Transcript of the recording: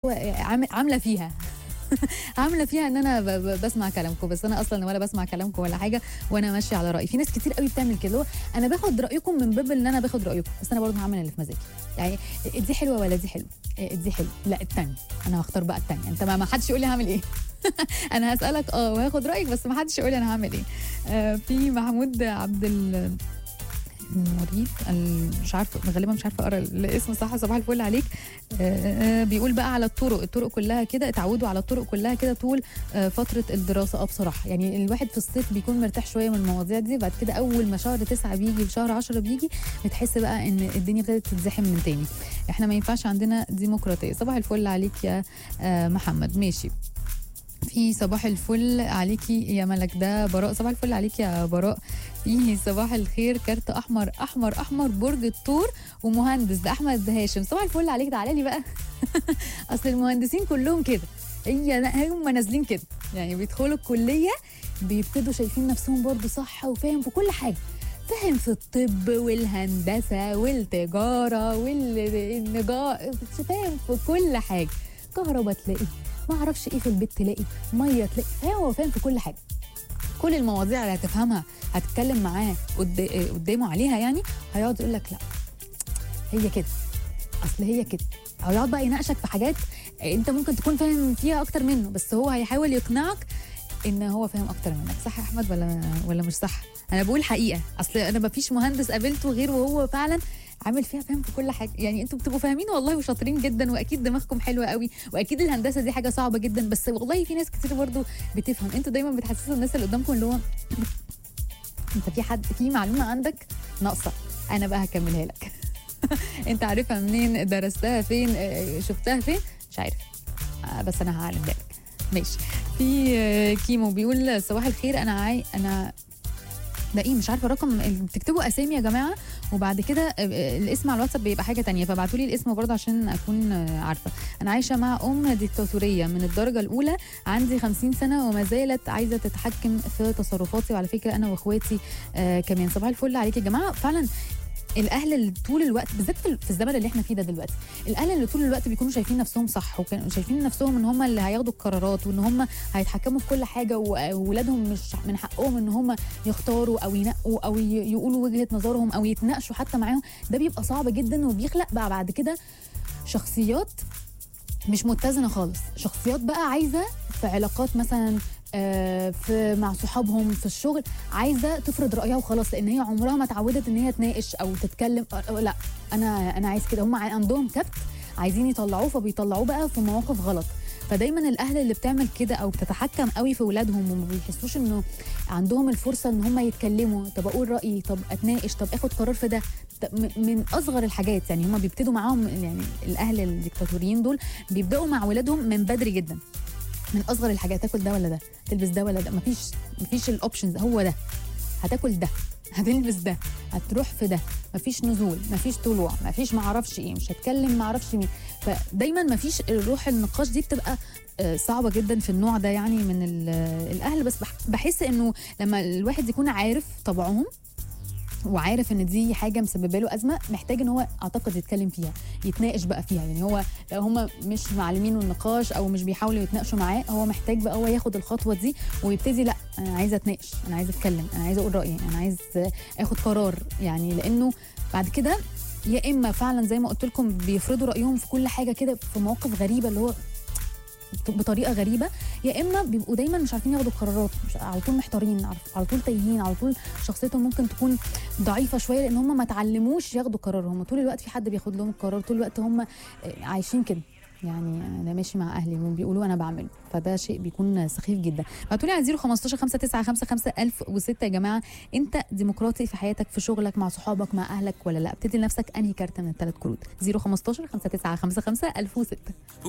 عامله فيها عامله فيها ان انا ب- ب- بسمع كلامكم بس انا اصلا ولا بسمع كلامكم ولا حاجه وانا ماشيه على رايي في ناس كتير قوي بتعمل كده اللي هو انا باخد رايكم من باب ان انا باخد رايكم بس انا برضه هعمل اللي في مزاجي يعني دي حلوه ولا دي حلوه إيه دي حلوه لا التانية انا هختار بقى التانية انت ما ما حدش يقول لي هعمل ايه انا هسالك اه وهاخد رايك بس ما حدش يقول لي انا هعمل ايه آه في محمود عبد ال المريد ال- مش عارفه غالبا مش عارفه اقرا الاسم صح صباح الفل عليك آه، آه، بيقول بقى على الطرق الطرق كلها كده اتعودوا على الطرق كلها كده طول آه، فتره الدراسه اه بصراحه يعني الواحد في الصيف بيكون مرتاح شويه من المواضيع دي بعد كده اول ما شهر تسعة بيجي وشهر عشرة بيجي بتحس بقى ان الدنيا ابتدت تتزحم من تاني احنا ما ينفعش عندنا ديمقراطيه صباح الفل عليك يا آه، محمد ماشي في صباح الفل عليكي يا ملك ده براء صباح الفل عليك يا براء في صباح الخير كارت احمر احمر احمر برج الثور ومهندس ده احمد هاشم صباح الفل عليك تعالى لي بقى اصل المهندسين كلهم كده هي هم نازلين كده يعني بيدخلوا الكليه بيبتدوا شايفين نفسهم برضو صح وفاهم في كل حاجه فاهم في الطب والهندسه والتجاره والنجار فاهم في كل حاجه كهرباء تلاقي ما اعرفش ايه في البيت تلاقي ميه تلاقي فاهم هو فاهم في كل حاجه كل المواضيع اللي هتفهمها هتتكلم معاه قد- قدامه عليها يعني هيقعد يقول لك لا هي كده اصل هي كده او يقعد بقى يناقشك في حاجات انت ممكن تكون فاهم فيها اكتر منه بس هو هيحاول يقنعك ان هو فاهم اكتر منك صح يا احمد ولا ولا مش صح انا بقول حقيقه اصل انا ما فيش مهندس قابلته غير وهو فعلا عامل فيها فاهم في كل حاجه يعني انتوا بتبقوا فاهمين والله وشاطرين جدا واكيد دماغكم حلوه قوي واكيد الهندسه دي حاجه صعبه جدا بس والله في ناس كتير برضو بتفهم انتوا دايما بتحسسوا الناس اللي قدامكم اللي هو انت في حد في معلومه عندك ناقصه انا بقى هكملها لك انت عارفها منين درستها فين اه، شفتها فين مش عارف آه، بس انا هعلمها لك ماشي في آه، كيمو بيقول صباح الخير انا عاي انا ده ايه مش عارفه رقم بتكتبوا اسامي يا جماعه وبعد كده آه، آه، الاسم على الواتساب بيبقى حاجه تانية فابعتوا لي الاسم برضه عشان اكون آه، عارفه انا عايشه مع ام ديكتاتوريه من الدرجه الاولى عندي 50 سنه وما زالت عايزه تتحكم في تصرفاتي وعلى فكره انا واخواتي آه كمان صباح الفل عليك يا جماعه فعلا الاهل اللي طول الوقت بالذات في في الزمن اللي احنا فيه ده دلوقتي الاهل اللي طول الوقت بيكونوا شايفين نفسهم صح وكانوا شايفين نفسهم ان هم اللي هياخدوا القرارات وان هم هيتحكموا في كل حاجه واولادهم مش من حقهم ان هم يختاروا او ينقوا او ي- يقولوا وجهه نظرهم او يتناقشوا حتى معاهم ده بيبقى صعب جدا وبيخلق بقى بعد كده شخصيات مش متزنه خالص شخصيات بقى عايزه في علاقات مثلا آه، في مع صحابهم في الشغل عايزه تفرض رايها وخلاص لان هي عمرها ما اتعودت ان هي تناقش او تتكلم أو- أو لا انا انا عايز كده هم عندهم كبت عايزين يطلعوه فبيطلعوه بقى في مواقف غلط فدايما الاهل اللي بتعمل كده او بتتحكم قوي في اولادهم وما بيحسوش انه عندهم الفرصه ان هم يتكلموا طب اقول رايي طب اتناقش طب اخد قرار في ده طب م- من اصغر الحاجات يعني هم بيبتدوا معاهم يعني الاهل الديكتاتوريين دول بيبداوا مع ولادهم من بدري جدا من اصغر الحاجات تاكل ده ولا ده تلبس ده ولا ده مفيش مفيش الاوبشنز هو ده هتاكل ده هتلبس ده هتروح في ده مفيش نزول مفيش طلوع مفيش معرفش ايه مش هتكلم معرفش مين فدايما مفيش روح النقاش دي بتبقى آه، صعبة جدا في النوع ده يعني من ال- الأهل بس بح- بحس إنه لما الواحد يكون عارف طبعهم وعارف ان دي حاجه مسببه له ازمه محتاج ان هو اعتقد يتكلم فيها يتناقش بقى فيها يعني هو لو هم مش معلمينه النقاش او مش بيحاولوا يتناقشوا معاه هو محتاج بقى هو ياخد الخطوه دي ويبتدي لا انا عايزه اتناقش انا عايزه اتكلم انا عايزه اقول رايي انا عايز اخد قرار يعني لانه بعد كده يا اما فعلا زي ما قلت لكم بيفرضوا رايهم في كل حاجه كده في مواقف غريبه اللي هو بطريقه غريبه يا اما بيبقوا دايما مش عارفين ياخدوا قرارات مش على طول محتارين عارف- على طول تايهين على طول شخصيتهم ممكن تكون ضعيفه شويه لان هم ما اتعلموش ياخدوا قرار هم طول الوقت في حد بياخد لهم القرار طول الوقت هم آه، عايشين كده يعني انا ماشي مع اهلي وبيقولوا انا بعمله فده شيء بيكون سخيف جدا بعتوا لي على 015 5955 1006 يا جماعه انت ديمقراطي في حياتك في شغلك مع صحابك مع اهلك ولا لا ابتدي لنفسك انهي كارت من الثلاث كروت 015 5955 1006